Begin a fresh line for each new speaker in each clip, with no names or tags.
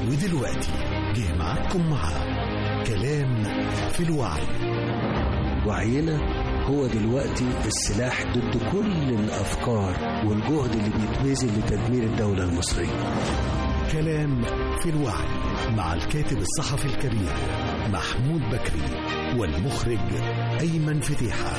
ودلوقتي جه معاكم مع كلام في الوعي
وعينا هو دلوقتي السلاح ضد كل الأفكار والجهد اللي بيتبذل لتدمير الدولة المصرية
كلام في الوعي مع الكاتب الصحفي الكبير محمود بكري والمخرج أيمن فتيحة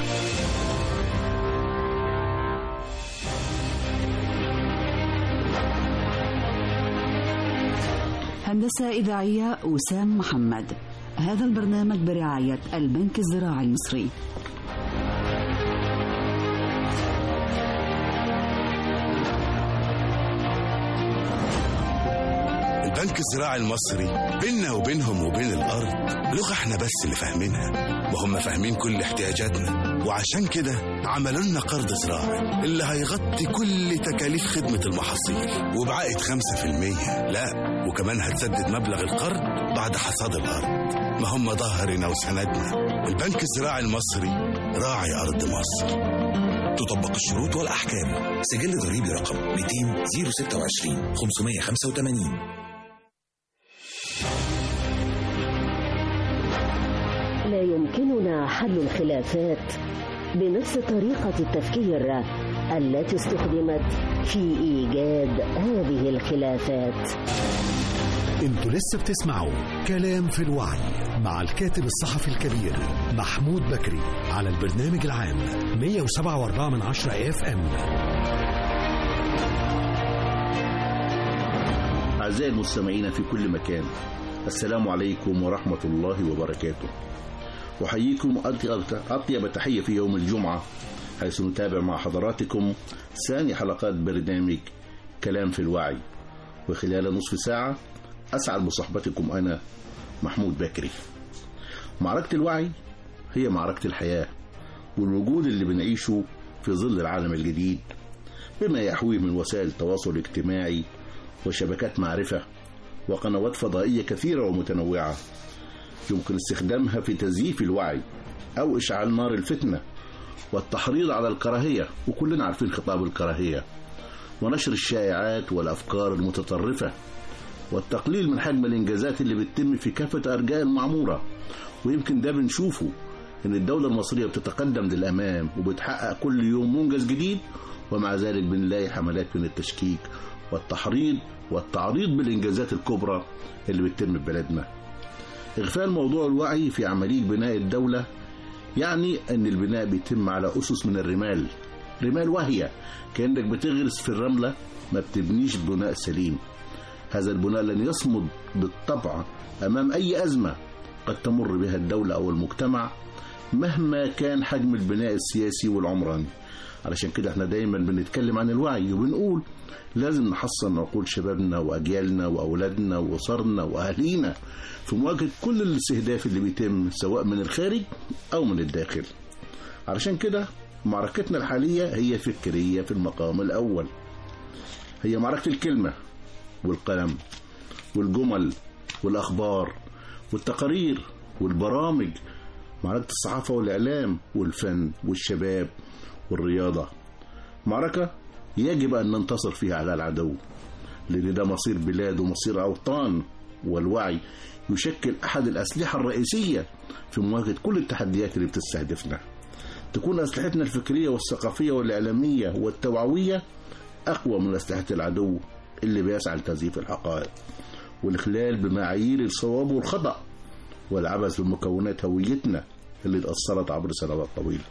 هندسة إذاعية وسام محمد هذا البرنامج برعاية البنك الزراعي المصري
البنك الزراعي المصري بيننا وبينهم وبين الأرض لغة احنا بس اللي فاهمينها وهم فاهمين كل احتياجاتنا وعشان كده عملوا لنا قرض زراعي اللي هيغطي كل تكاليف خدمة المحاصيل وبعائد 5% لا وكمان هتسدد مبلغ القرض بعد حصاد الأرض ما هم ظهرنا وسندنا البنك الزراعي المصري راعي أرض مصر
تطبق الشروط والأحكام سجل ضريبي رقم 200 026 585
لا يمكننا حل الخلافات بنفس طريقة التفكير التي استخدمت في إيجاد هذه الخلافات
انتوا لسه بتسمعوا كلام في الوعي مع الكاتب الصحفي الكبير محمود بكري على البرنامج العام 107.4 من عشرة اف ام
أعزائي المستمعين في كل مكان السلام عليكم ورحمة الله وبركاته أحييكم أطيب تحية في يوم الجمعة حيث نتابع مع حضراتكم ثاني حلقات برنامج كلام في الوعي وخلال نصف ساعة أسعد بصحبتكم أنا محمود بكري معركة الوعي هي معركة الحياة والوجود اللي بنعيشه في ظل العالم الجديد بما يحويه من وسائل تواصل اجتماعي وشبكات معرفة وقنوات فضائية كثيرة ومتنوعة يمكن استخدامها في تزييف الوعي أو إشعال نار الفتنة والتحريض على الكراهية وكلنا عارفين خطاب الكراهية ونشر الشائعات والأفكار المتطرفة والتقليل من حجم الإنجازات اللي بتتم في كافة أرجاء المعمورة ويمكن ده بنشوفه إن الدولة المصرية بتتقدم للأمام وبتحقق كل يوم منجز جديد ومع ذلك بنلاقي حملات من التشكيك والتحريض والتعريض بالإنجازات الكبرى اللي بتتم في بلدنا إغفال موضوع الوعي في عملية بناء الدولة يعني أن البناء بيتم على أسس من الرمال رمال واهية كأنك بتغرس في الرملة ما بتبنيش بناء سليم هذا البناء لن يصمد بالطبع أمام أي أزمة قد تمر بها الدولة أو المجتمع مهما كان حجم البناء السياسي والعمراني علشان كده احنا دايما بنتكلم عن الوعي وبنقول لازم نحصن عقول شبابنا وأجيالنا وأولادنا وأسرنا وأهلينا في مواجهة كل الاستهداف اللي بيتم سواء من الخارج أو من الداخل علشان كده معركتنا الحالية هي فكرية في المقام الأول هي معركة الكلمة والقلم والجمل والأخبار والتقارير والبرامج معركة الصحافة والإعلام والفن والشباب والرياضة معركة يجب أن ننتصر فيها على العدو لأن ده مصير بلاد ومصير أوطان والوعي يشكل أحد الأسلحة الرئيسية في مواجهة كل التحديات اللي بتستهدفنا تكون أسلحتنا الفكرية والثقافية والإعلامية والتوعوية أقوى من أسلحة العدو اللي بيسعى لتزييف الحقائق والإخلال بمعايير الصواب والخطأ والعبث بمكونات هويتنا اللي اتأثرت عبر سنوات طويلة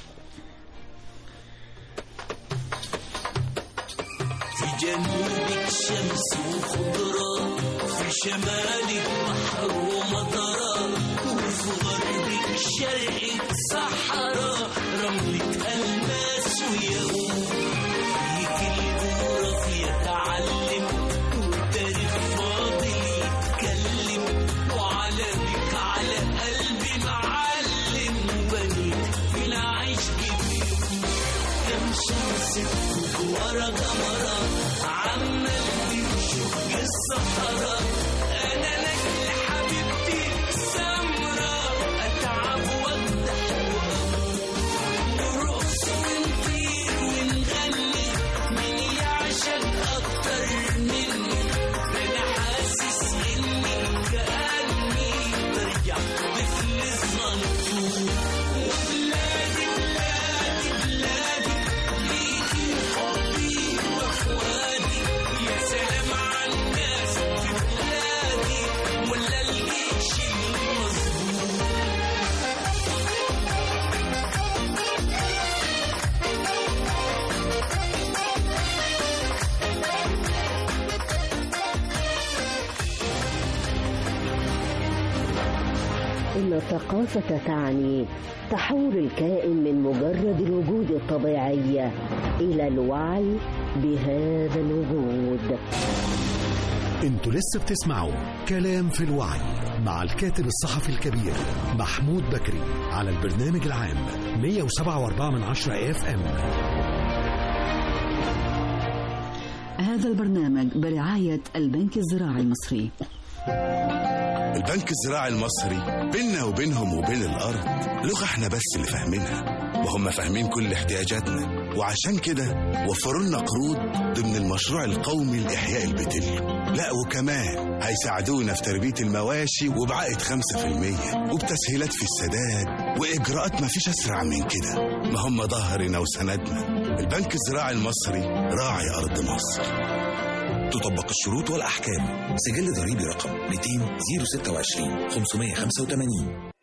في جنوبك شمس وخضرة في شمالك بحر ومطرة وفي غربك شرقك صحراء رملة ألماس وياقوت فيك الجغرافيا تعلم والتاريخ فاضل يتكلم وعلمك على قلبي معلم وبنيت في العيش جديد كم شمس ورا قمرة عمال تمشي الصحراء أنا لك حبيبتي سمرة أتعب وأفتح
إن الثقافة تعني تحول الكائن من مجرد الوجود الطبيعي إلى الوعي بهذا الوجود
انتوا لسه بتسمعوا كلام في الوعي مع الكاتب الصحفي الكبير محمود بكري على البرنامج العام 107.4 من عشرة اف ام
هذا البرنامج برعاية البنك الزراعي المصري
البنك الزراعي المصري بيننا وبينهم وبين الأرض لغة احنا بس اللي فاهمينها وهم فاهمين كل احتياجاتنا وعشان كده وفروا لنا قروض ضمن المشروع القومي لإحياء البتل لا وكمان هيساعدونا في تربية المواشي وبعائد 5% وبتسهيلات في السداد وإجراءات ما فيش أسرع من كده ما هم ظهرنا وسندنا البنك الزراعي المصري راعي أرض مصر
تطبق الشروط والأحكام سجل ضريبي رقم 200 026 585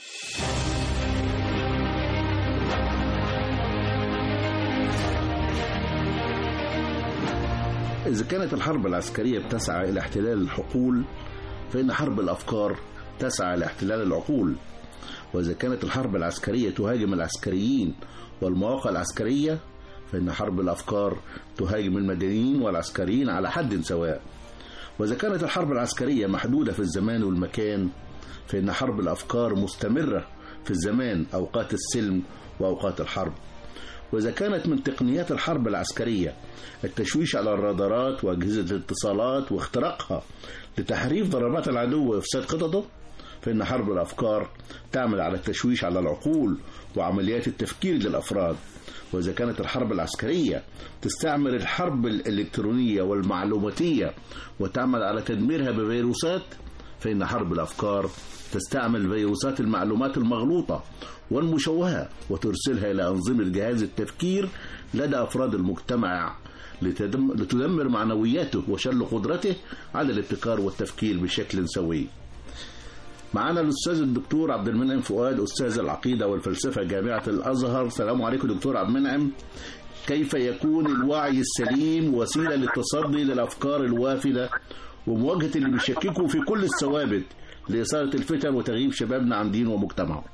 إذا كانت الحرب العسكرية بتسعى إلى احتلال الحقول فإن حرب الأفكار تسعى إلى احتلال العقول وإذا كانت الحرب العسكرية تهاجم العسكريين والمواقع العسكرية فإن حرب الأفكار تهاجم المدنيين والعسكريين على حد سواء وإذا كانت الحرب العسكرية محدودة في الزمان والمكان فإن حرب الأفكار مستمرة في الزمان أوقات السلم وأوقات الحرب وإذا كانت من تقنيات الحرب العسكرية التشويش على الرادارات وأجهزة الاتصالات واختراقها لتحريف ضربات العدو وإفساد خططه فإن حرب الأفكار تعمل على التشويش على العقول وعمليات التفكير للأفراد وإذا كانت الحرب العسكرية تستعمل الحرب الإلكترونية والمعلوماتية وتعمل على تدميرها بفيروسات فإن حرب الأفكار تستعمل فيروسات المعلومات المغلوطة والمشوهة وترسلها إلى أنظمة جهاز التفكير لدى أفراد المجتمع لتدم لتدمر معنوياته وشل قدرته على الابتكار والتفكير بشكل سوي معنا الأستاذ الدكتور عبد المنعم فؤاد أستاذ العقيدة والفلسفة جامعة الأزهر السلام عليكم دكتور عبد المنعم كيف يكون الوعي السليم وسيلة للتصدي للأفكار الوافدة ومواجهة اللي بيشككوا في كل الثوابت لإثارة الفتن وتغييب شبابنا عن دينه ومجتمعه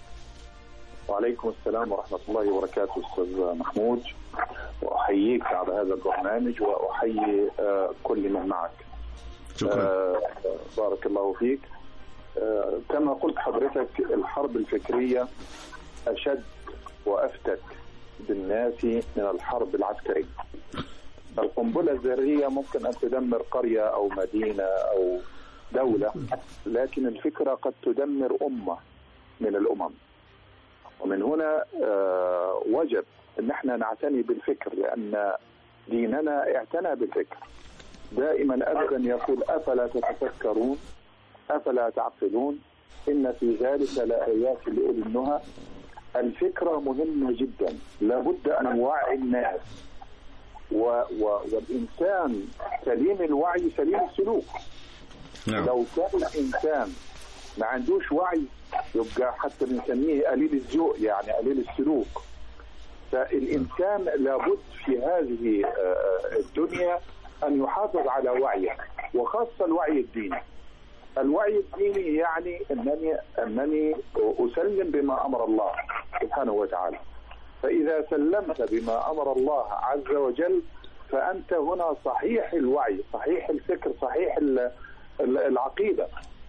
وعليكم السلام ورحمة الله وبركاته أستاذ محمود وأحييك على هذا البرنامج وأحيي آه، كل من معك
شكرا
آه، بارك الله فيك آه، كما قلت حضرتك الحرب الفكرية أشد وأفتك بالناس من الحرب العسكرية القنبلة الذرية ممكن أن تدمر قرية أو مدينة أو دولة لكن الفكرة قد تدمر أمة من الأمم ومن هنا آه، وجب ان احنا نعتني بالفكر لان ديننا اعتنى بالفكر دائما ابدا يقول افلا تتفكرون افلا تعقلون ان في ذلك لايات لاولي النهى الفكره مهمه جدا لابد ان نوعي الناس و و والانسان سليم الوعي سليم السلوك
نعم
لو كان الانسان ما عندوش وعي يبقى حتى بنسميه قليل الذوق يعني قليل السلوك فالانسان لابد في هذه آه، الدنيا ان يحافظ على وعيه وخاصه الوعي الديني الوعي الديني يعني انني انني اسلم بما امر الله سبحانه وتعالى فاذا سلمت بما امر الله عز وجل فانت هنا صحيح الوعي صحيح الفكر صحيح ال- ال- العقيده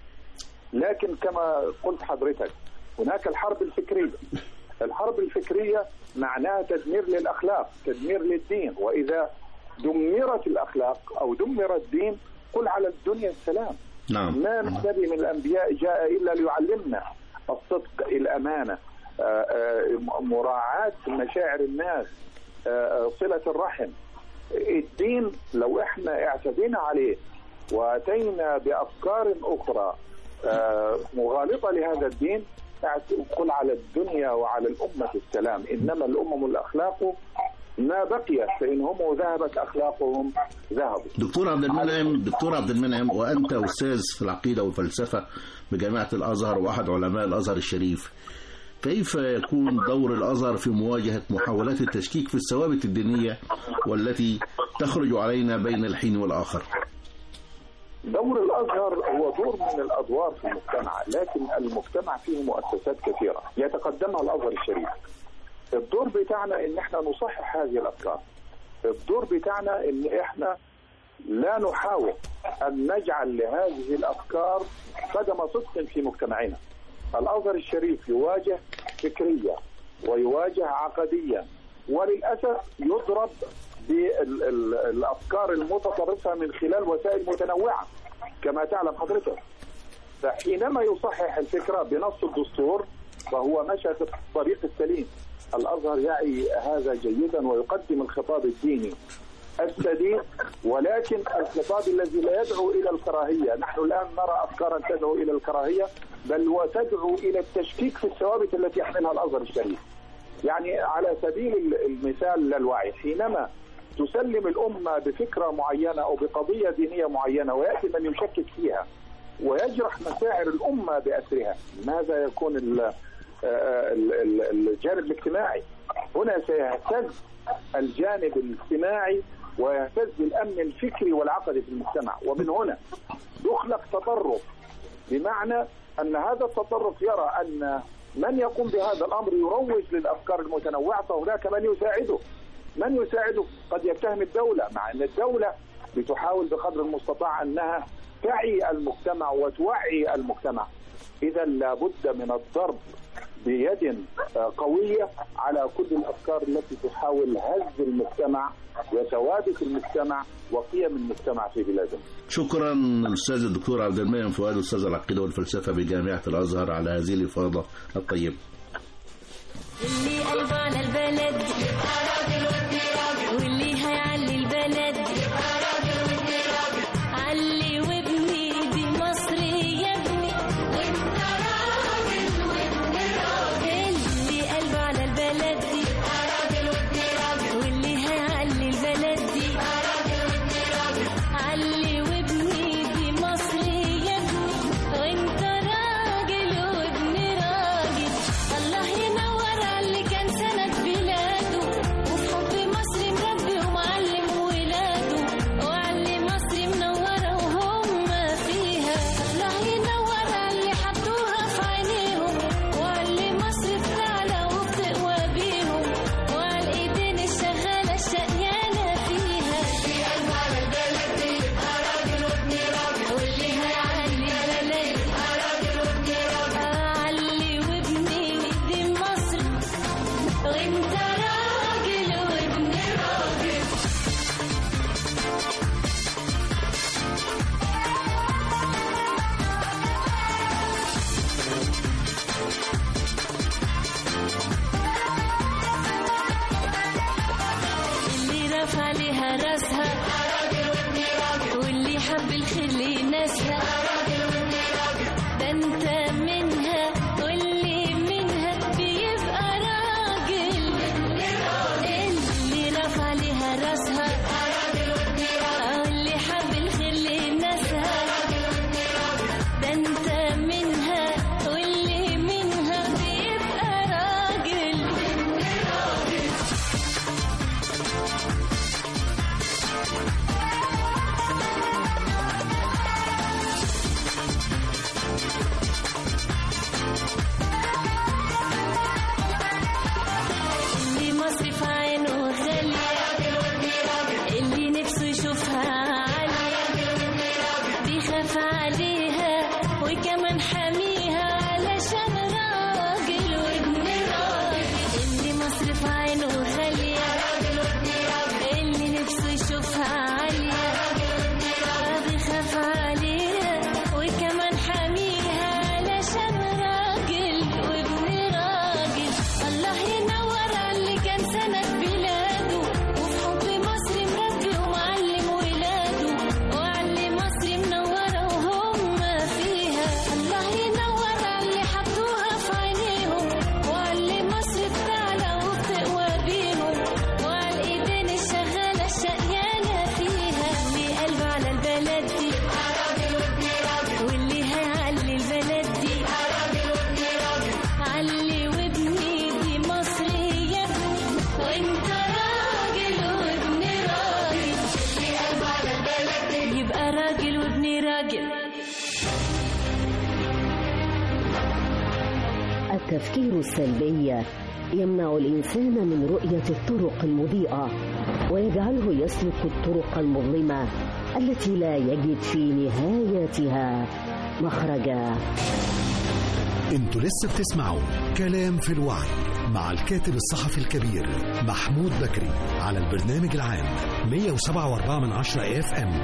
لكن كما قلت حضرتك هناك الحرب الفكريه الحرب الفكريه معناها تدمير للاخلاق تدمير للدين واذا دمرت الاخلاق او دمر الدين قل على الدنيا السلام
نعم
ما من نبي من الانبياء جاء الا ليعلمنا الصدق الامانه آه، آه، مراعاه مشاعر الناس آه، صله الرحم الدين لو احنا اعتدينا عليه واتينا بافكار اخرى آه، مغالطه لهذا الدين اعت- قل على الدنيا وعلى الامه السلام انما الامم الاخلاق ما بقيت فانهم ذهبت اخلاقهم ذهبوا
دكتور عبد المنعم دكتور عبد المنعم وانت استاذ في العقيده والفلسفه بجامعه الازهر واحد علماء الازهر الشريف كيف يكون دور الازهر في مواجهه محاولات التشكيك في الثوابت الدينيه والتي تخرج علينا بين الحين والاخر
دور الازهر هو دور من الادوار في المجتمع لكن المجتمع فيه مؤسسات كثيره يتقدمها الازهر الشريف الدور بتاعنا ان احنا نصحح هذه الافكار الدور بتاعنا ان احنا لا نحاول ان نجعل لهذه الافكار قدم صدق في مجتمعنا الازهر الشريف يواجه فكريا ويواجه عقديا وللاسف يضرب بالافكار المتطرفه من خلال وسائل متنوعه كما تعلم حضرتك فحينما يصحح الفكره بنص الدستور فهو مشى في الطريق السليم الازهر يعي هذا جيدا ويقدم الخطاب الديني السديد ولكن الخطاب الذي لا يدعو الى الكراهيه، نحن الان نرى افكارا تدعو الى الكراهيه بل وتدعو الى التشكيك في الثوابت التي يحملها الازهر الشريف. يعني على سبيل المثال للوعي حينما تسلم الامه بفكره معينه او بقضيه دينيه معينه وياتي من يشكك فيها ويجرح مشاعر الامه باسرها، ماذا يكون ال ال- ال- الجانب الاجتماعي؟ هنا سيهتز الجانب الاجتماعي ويهتز الامن الفكري والعقدي في المجتمع ومن هنا يخلق تطرف بمعنى ان هذا التطرف يرى ان من يقوم بهذا الامر يروج للافكار المتنوعه فهناك من يساعده من يساعده قد يتهم الدوله مع ان الدوله بتحاول بقدر المستطاع انها تعي المجتمع وتوعي المجتمع اذا لابد من الضرب بيد قويه على كل الافكار التي تحاول هز المجتمع وثوابت المجتمع وقيم المجتمع في بلادنا.
شكرا الاستاذ الدكتور عبد المنعم فؤاد استاذ العقيده والفلسفه بجامعه الازهر على هذه الافاضه الطيبه.
اللي قلبه على البلد يبقى راجل وابن راجل واللي هيعلي البلد يبقى راجل وابن راجل علي وابني دي مصر يا ابني وانت راجل وابن راجل اللي قلبه على البلد يبقى راجل وابن راجل واللي هيعلي البلد يبقى راجل وابن راجل علي وابني دي مصر يا ابني وانت راجل وابن راجل الله ينور على اللي كان سند بلاده وفي حب مصر مربي ومعلم ولاده وعلي مصر منورة وهم فيها الله ينور على اللي حطوها في عينيهم وعلي مصر بتعلى وبتقوى بيهم وعلى الايدين الشغالة الشقيانة فيها في قلب على البلد دي يبقى راجل وابن راجل واللي هيعلي البلد يبقى راجل وابن راجل علي وابني دي مصر وانت راجل وابن راجل اللي رفع لها راسها واللي حب الخير لناسها ده انت منها واللي منها بيبقى راجل اللي رفع لها راسها واللي حب الخير لناسها ده انت منها واللي منها بيبقى راجل اللي مصر في عينه غالية اللي نفسه يشوفها عالية بيخاف عليها وكمان حاميها علشان راجل وابن راجل اللي مصر في عينه غالية اللي نفسه يشوفها عالية بيخاف عليها وكمان حاميها علشان راجل وابن راجل الله ينور على اللي كان سند بلاده وفي حب مصر مربي ومعلم ولاده وعلي مصر منورة وهم فيها الله راجل وابن راجل
التفكير السلبي يمنع الإنسان من رؤية الطرق المضيئة ويجعله يسلك الطرق المظلمة التي لا يجد في نهايتها مخرجا
انتوا لسه بتسمعوا كلام في الوعي مع الكاتب الصحفي الكبير محمود بكري على البرنامج العام 107.4 من عشرة اف ام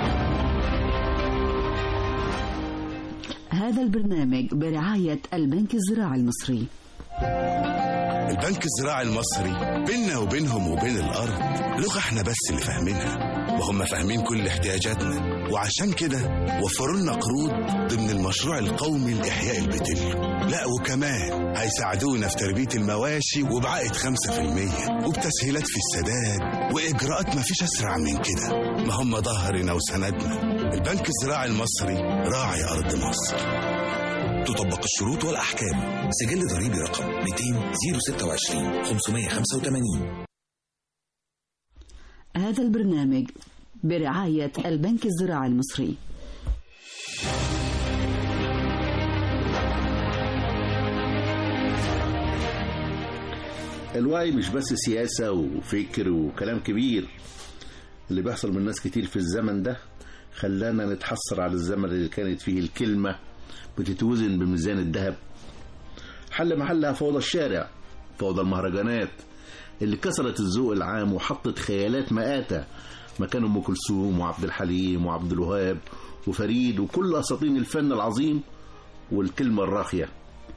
هذا البرنامج برعاية البنك الزراعي المصري
البنك الزراعي المصري بيننا وبينهم وبين الأرض لغة احنا بس اللي فاهمينها وهم فاهمين كل احتياجاتنا وعشان كده وفروا لنا قروض ضمن المشروع القومي لإحياء البتل لا وكمان هيساعدونا في تربية المواشي وبعائد 5% وبتسهيلات في السداد وإجراءات مفيش أسرع من كده ما هم ظهرنا وسندنا البنك الزراعي المصري راعي أرض مصر
تطبق الشروط والأحكام سجل ضريبي رقم 200 026 585
هذا البرنامج برعاية البنك الزراعي المصري
الوعي مش بس سياسة وفكر وكلام كبير اللي بيحصل من ناس كتير في الزمن ده خلانا نتحسر على الزمن اللي كانت فيه الكلمة بتتوزن بميزان الذهب حل محلها فوضى الشارع فوضى المهرجانات اللي كسرت الذوق العام وحطت خيالات مآتة مكان أم كلثوم وعبد الحليم وعبد الوهاب وفريد وكل أساطين الفن العظيم والكلمة الراقية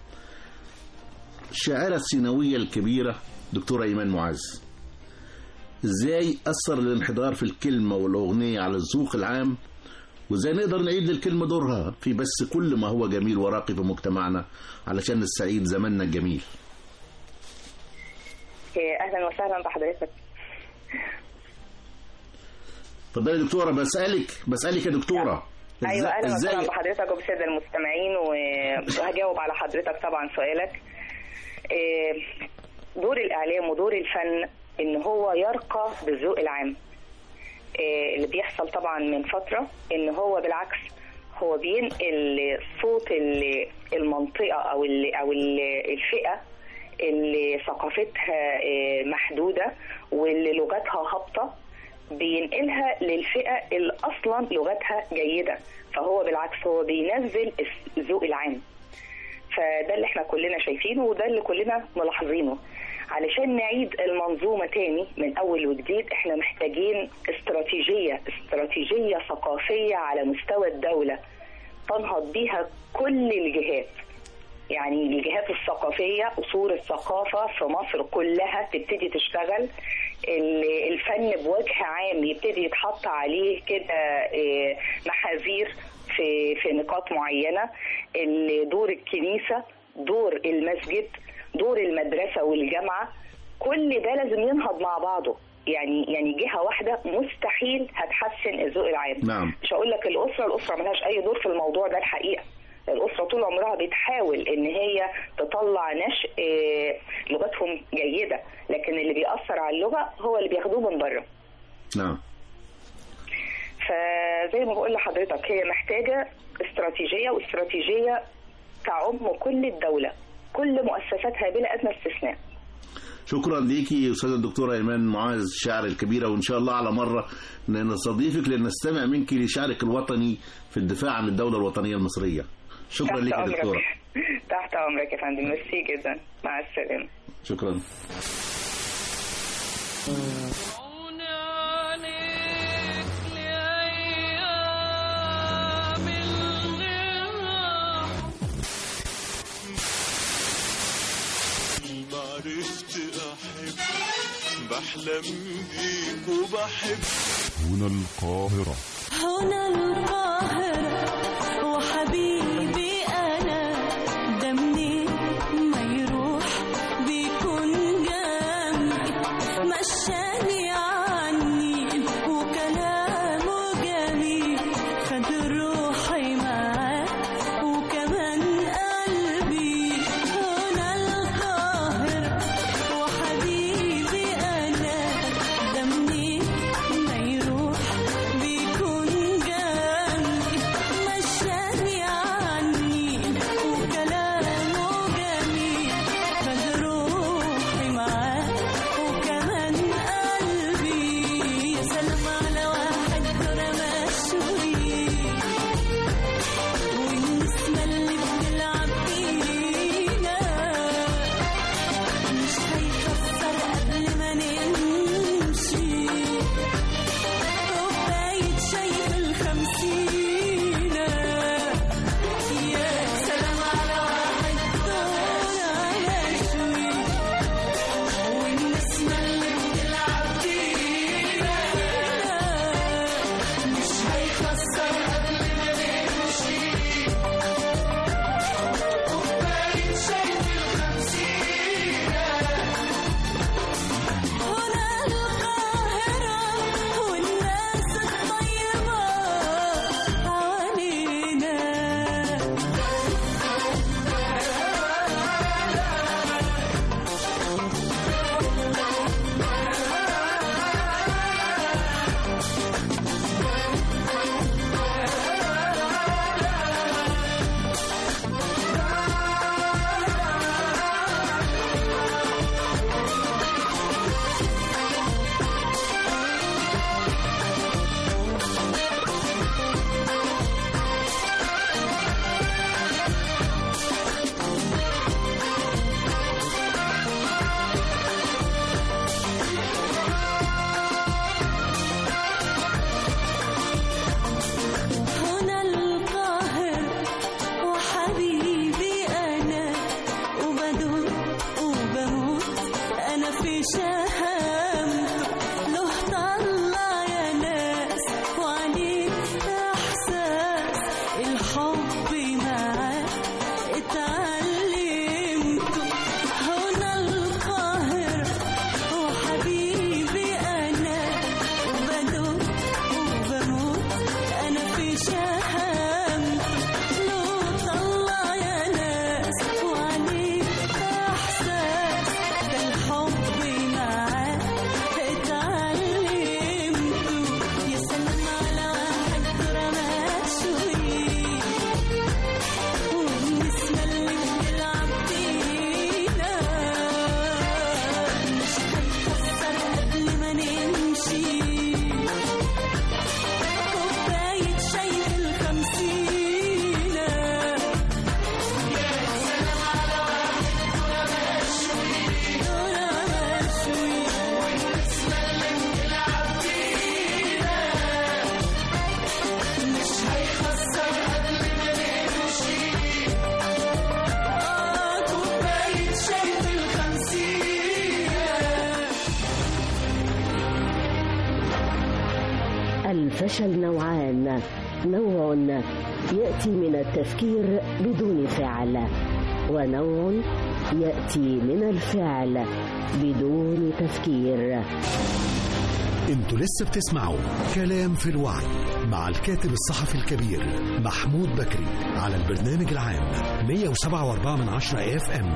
الشاعرة السيناوية الكبيرة دكتورة إيمان معاذ ازاي أثر الانحدار في الكلمة والأغنية على الذوق العام وازاي نقدر نعيد للكلمة دورها في بس كل ما هو جميل وراقي في مجتمعنا علشان نستعيد زماننا الجميل
إيه، اهلا وسهلا بحضرتك
اتفضلي يا دكتورة بسألك بسألك يا دكتورة
ايوه
إزاي-
اهلا وسهلا
ازاي
بحضرتك وبالساده المستمعين و- وهجاوب على حضرتك طبعا سؤالك إيه، دور الاعلام ودور الفن ان هو يرقى بالذوق العام إيه، اللي بيحصل طبعا من فتره ان هو بالعكس هو بينقل صوت ال- المنطقه او ال- او ال- الفئه اللي ثقافتها إيه، محدوده واللي لغتها هابطه بينقلها للفئه اللي اصلا لغتها جيده فهو بالعكس هو بينزل الذوق العام فده اللي احنا كلنا شايفينه وده اللي كلنا ملاحظينه علشان نعيد المنظومة تاني من أول وجديد احنا محتاجين استراتيجية استراتيجية ثقافية على مستوى الدولة تنهض بيها كل الجهات يعني الجهات الثقافية أصول الثقافة في مصر كلها تبتدي تشتغل ال- الفن بوجه عام يبتدي يتحط عليه كده إيه، محاذير في في نقاط معينة ال- دور الكنيسة دور المسجد دور المدرسة والجامعة كل ده لازم ينهض مع بعضه يعني يعني جهة واحدة مستحيل هتحسن الذوق العام
نعم
مش هقول لك الاسره الاسره ملهاش اي دور في الموضوع ده الحقيقه الاسره طول عمرها بتحاول ان هي تطلع نشء آه، لغتهم جيده لكن اللي بيأثر على اللغه هو اللي بياخدوه من بره
نعم
فزي ما بقول لحضرتك هي محتاجه استراتيجيه واستراتيجيه تعم كل الدوله كل مؤسساتها بلا ادنى استثناء
شكرا ليكي استاذه الدكتوره ايمان معاذ الشاعر الكبيره وان شاء الله على مره نستضيفك لنستمع منك لشعرك الوطني في الدفاع عن الدوله الوطنيه المصريه شكرا
تحت
ليك يا
أمرك.
دكتوره
تحت امرك يا فندم ميرسي جدا مع السلامه
شكرا
ما عرفت أحب بحلم بيك وبحب
هنا القاهرة
هنا القاهرة وحبيبي أنا ده منين ما يروح بيكون جنبي مشاني عني وكلامه جميل خد روحي معاه وكمان قلبي هنا القاهرة وحبيبي أنا ده منين ما يروح بيكون جنبي
الفشل نوعان نوع يأتي من التفكير بدون فعل ونوع يأتي من الفعل بدون تفكير
انتوا لسه بتسمعوا كلام في الوعي مع الكاتب الصحفي الكبير محمود بكري على البرنامج العام 107.4 من عشرة اف ام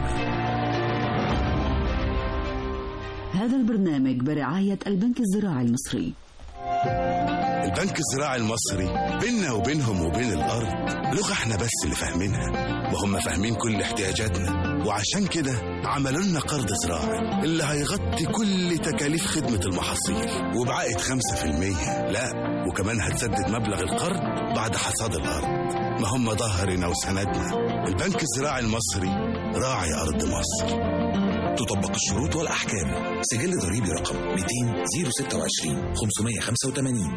هذا البرنامج برعاية البنك الزراعي المصري
البنك الزراعي المصري بيننا وبينهم وبين الأرض لغة احنا بس اللي فاهمينها وهم فاهمين كل احتياجاتنا وعشان كده عملوا لنا قرض زراعي اللي هيغطي كل تكاليف خدمة المحاصيل وبعائد 5% لا وكمان هتسدد مبلغ القرض بعد حصاد الأرض ما هم ظهرنا وسندنا البنك الزراعي المصري راعي أرض مصر
تطبق الشروط والأحكام سجل ضريبي رقم 200 026 585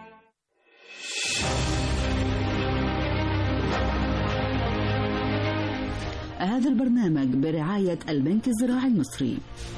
هذا البرنامج برعاية البنك الزراعي المصري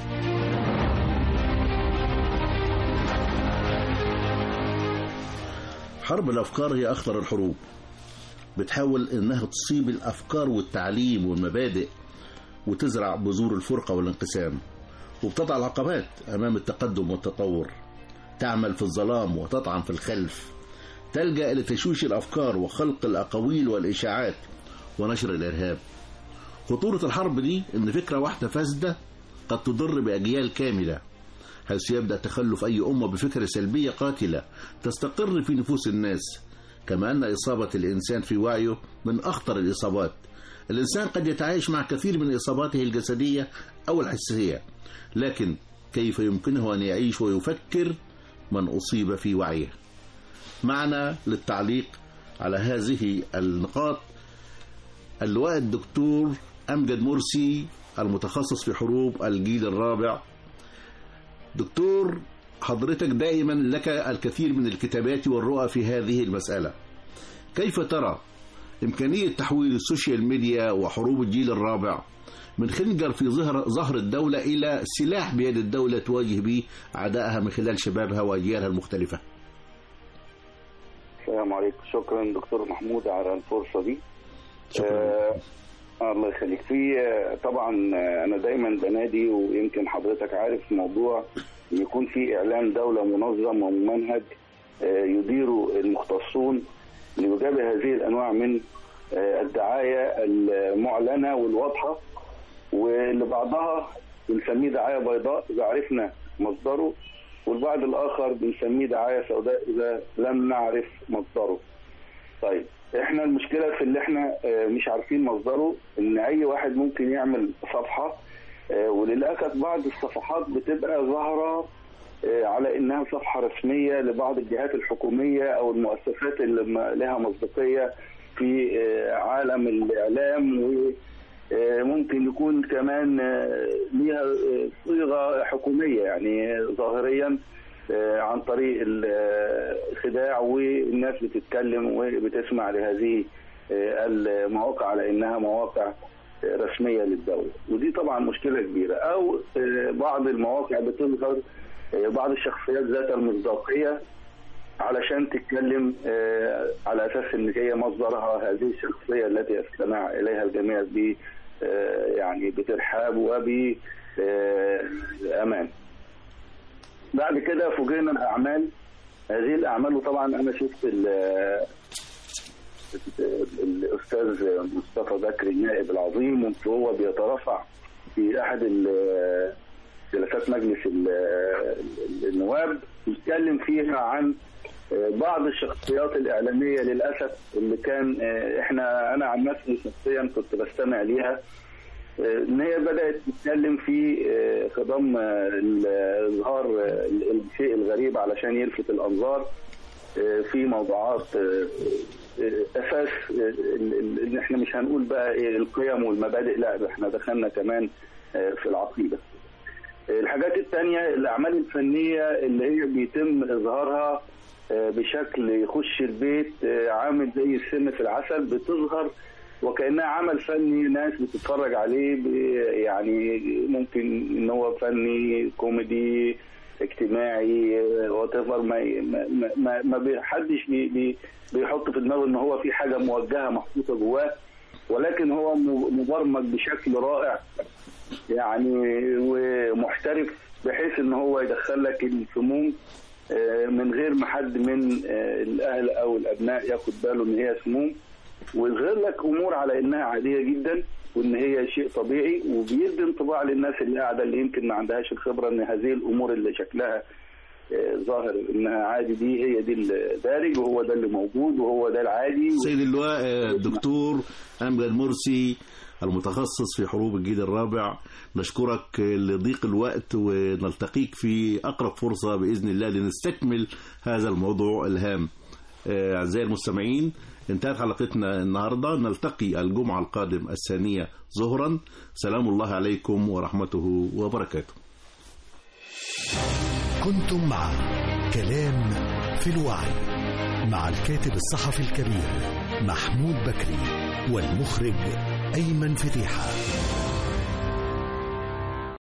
حرب الأفكار هي أخطر الحروب بتحاول إنها تصيب الأفكار والتعليم والمبادئ وتزرع بذور الفرقة والانقسام وبتضع العقبات أمام التقدم والتطور تعمل في الظلام وتطعن في الخلف تلجأ لتشويش الأفكار وخلق الأقاويل والإشاعات ونشر الإرهاب خطورة الحرب دي إن فكرة واحدة فاسدة قد تضر بأجيال كاملة حيث يبدأ تخلف أي أمة بفكرة سلبية قاتلة تستقر في نفوس الناس كما أن إصابة الإنسان في وعيه من أخطر الإصابات الإنسان قد يتعايش مع كثير من إصاباته الجسدية أو الحسية لكن كيف يمكنه أن يعيش ويفكر من أصيب في وعيه معنا للتعليق على هذه النقاط اللواء الدكتور أمجد مرسي المتخصص في حروب الجيل الرابع دكتور حضرتك دائما لك الكثير من الكتابات والرؤى في هذه المسألة كيف ترى إمكانية تحويل السوشيال ميديا وحروب الجيل الرابع من خنجر في ظهر ظهر الدولة إلى سلاح بيد الدولة تواجه به أعدائها من خلال شبابها وأجيالها المختلفة
السلام عليكم شكرا دكتور محمود على الفرصة دي آه الله يخليك في آه، طبعا آه، انا دايما بنادي ويمكن حضرتك عارف موضوع ان يكون في اعلام دوله منظم وممنهج آه، يديره المختصون لمجابهه هذه الانواع من آه، الدعايه المعلنه والواضحه واللي بعضها بنسميه دعايه بيضاء اذا عرفنا مصدره والبعض الاخر بنسميه دعايه سوداء اذا لم نعرف مصدره. طيب احنا المشكله في اللي احنا آه، مش عارفين مصدره ان اي واحد ممكن يعمل صفحه آه، وللاسف بعض الصفحات بتبقى ظاهره آه، على انها صفحه رسميه لبعض الجهات الحكوميه او المؤسسات اللي م- لها مصداقيه في آه، عالم الاعلام وممكن يكون كمان آه، ليها آه، صيغه حكوميه يعني ظاهريا آه، عن طريق الخداع والناس بتتكلم وبتسمع لهذه آه، المواقع على انها مواقع آه، رسميه للدوله ودي طبعا مشكله كبيره او آه، بعض المواقع بتظهر آه، بعض الشخصيات ذات المصداقيه علشان تتكلم آه، على اساس ان هي مصدرها هذه الشخصيه التي يستمع اليها الجميع ب آه، يعني بترحاب وبامان بعد كده فوجئنا باعمال هذه الاعمال وطبعا انا شفت ال- الاستاذ مصطفى بكري النائب العظيم وهو بيترفع في احد ال- جلسات مجلس ال- ال- النواب يتكلم فيها عن بعض الشخصيات الاعلاميه للاسف اللي كان احنا انا عن نفسي شخصيا كنت بستمع ليها ان هي بدات تتكلم في آه، خضم آه، اظهار آه، الشيء الغريب علشان يلفت الانظار آه، في موضوعات آه، آه، اساس آه، ال- ال- ان احنا مش هنقول بقى إيه القيم والمبادئ لا احنا دخلنا كمان آه، في العقيده. آه، الحاجات الثانيه الاعمال الفنيه اللي هي بيتم اظهارها آه، بشكل يخش البيت آه، عامل زي السم في العسل بتظهر وكانها عمل فني ناس بتتفرج عليه ب- يعني ممكن ان هو فني كوميدي اجتماعي وات ما ما ما, ما بيحدش بي بي بيحط في دماغه ان هو في حاجه موجهه محطوطه جواه ولكن هو م- مبرمج بشكل رائع يعني ومحترف بحيث ان هو يدخل لك السموم آه، من غير ما حد من آه، الاهل او الابناء ياخد باله ان هي سموم ويظهر لك امور على انها عاديه جدا وان هي شيء طبيعي وبيدي انطباع للناس اللي قاعده اللي يمكن ما عندهاش الخبره ان هذه الامور اللي شكلها آه، ظاهر انها عادي دي هي دي الدارج وهو ده اللي موجود وهو ده العادي
سيد اللواء آه، الدكتور أمجد مرسي المتخصص في حروب الجيل الرابع نشكرك لضيق الوقت ونلتقيك في أقرب فرصة بإذن الله لنستكمل هذا الموضوع الهام آه، أعزائي المستمعين انتهت حلقتنا النهاردة نلتقي الجمعة القادم الثانية ظهرا سلام الله عليكم ورحمته وبركاته
كنتم مع كلام في الوعي مع الكاتب الصحفي الكبير محمود بكري والمخرج أيمن فتيحة